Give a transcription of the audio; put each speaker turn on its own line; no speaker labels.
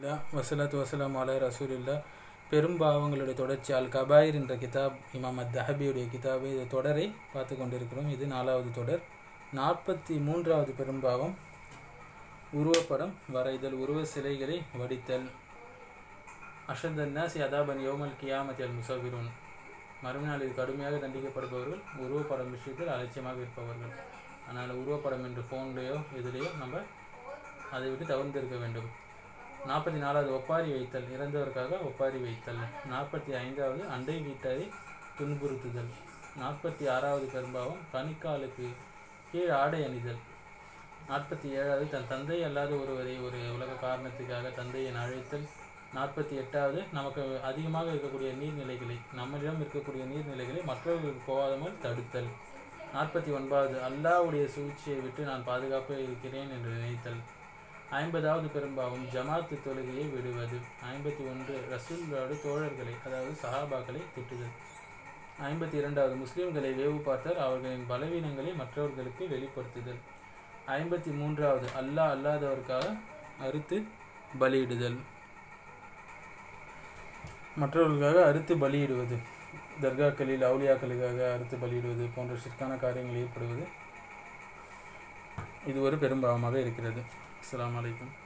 அல்ஹம்துலில்லா வசலாத்து வசலாம் அலா ரசூலில்லா பெரும்பாவங்களுடைய தொடர்ச்சி அல் கபாயிர் என்ற கிதாப் இமாம் அத் தஹபியுடைய கிதாபு இந்த தொடரை பார்த்து கொண்டிருக்கிறோம் இது நாலாவது தொடர் நாற்பத்தி மூன்றாவது பெரும்பாவம் உருவப்படம் வரைதல் உருவ சிலைகளை வடித்தல் அஷந்தன்னாசி அதாபன் யோமல் கியாமத் அல் முசவிரூன் மறுநாளில் கடுமையாக தண்டிக்கப்படுபவர்கள் உருவப்படம் விஷயத்தில் அலட்சியமாக இருப்பவர்கள் அதனால் உருவப்படம் என்று ஃபோன்லேயோ இதுலேயோ நம்ம அதை விட்டு தவிர்த்திருக்க வேண்டும் நாற்பத்தி நாலாவது ஒப்பாரி வைத்தல் இறந்தவருக்காக ஒப்பாரி வைத்தல் நாற்பத்தி ஐந்தாவது அண்டை வீட்டரை துன்புறுத்துதல் நாற்பத்தி ஆறாவது பெரும்பாவம் பனிக்காலுக்கு கீழ் ஆடை அணிதல் நாற்பத்தி ஏழாவது தன் தந்தை அல்லாத ஒருவரை ஒரு உலக காரணத்துக்காக தந்தையை அழைத்தல் நாற்பத்தி எட்டாவது நமக்கு அதிகமாக இருக்கக்கூடிய நீர்நிலைகளை நம்மளிடம் இருக்கக்கூடிய நீர்நிலைகளை மற்றவர்களுக்கு போகாதமல் தடுத்தல் நாற்பத்தி ஒன்பதாவது அல்லாவுடைய சூழ்ச்சியை விட்டு நான் பாதுகாப்பாக இருக்கிறேன் என்று நினைத்தல் ஐம்பதாவது பெரும்பாவம் ஜமாத்து தொழுகையை விடுவது ஐம்பத்தி ஒன்று ரசூல்லோடு தோழர்களை அதாவது சஹாபாக்களை திட்டுதல் ஐம்பத்தி இரண்டாவது முஸ்லிம்களை வேவு பார்த்தல் அவர்களின் பலவீனங்களை மற்றவர்களுக்கு வெளிப்படுத்துதல் ஐம்பத்தி மூன்றாவது அல்லாஹ் அல்லாதவருக்காக அறுத்து பலியிடுதல் மற்றவர்களுக்காக அறுத்து பலியிடுவது தர்காக்களில் அவுலியாக்களுக்காக அறுத்து பலியிடுவது போன்ற சிற்கான காரியங்கள் ஏற்படுவது இது ஒரு பெரும்பாவமாக இருக்கிறது அஸ்ஸலாமு அலைக்கும்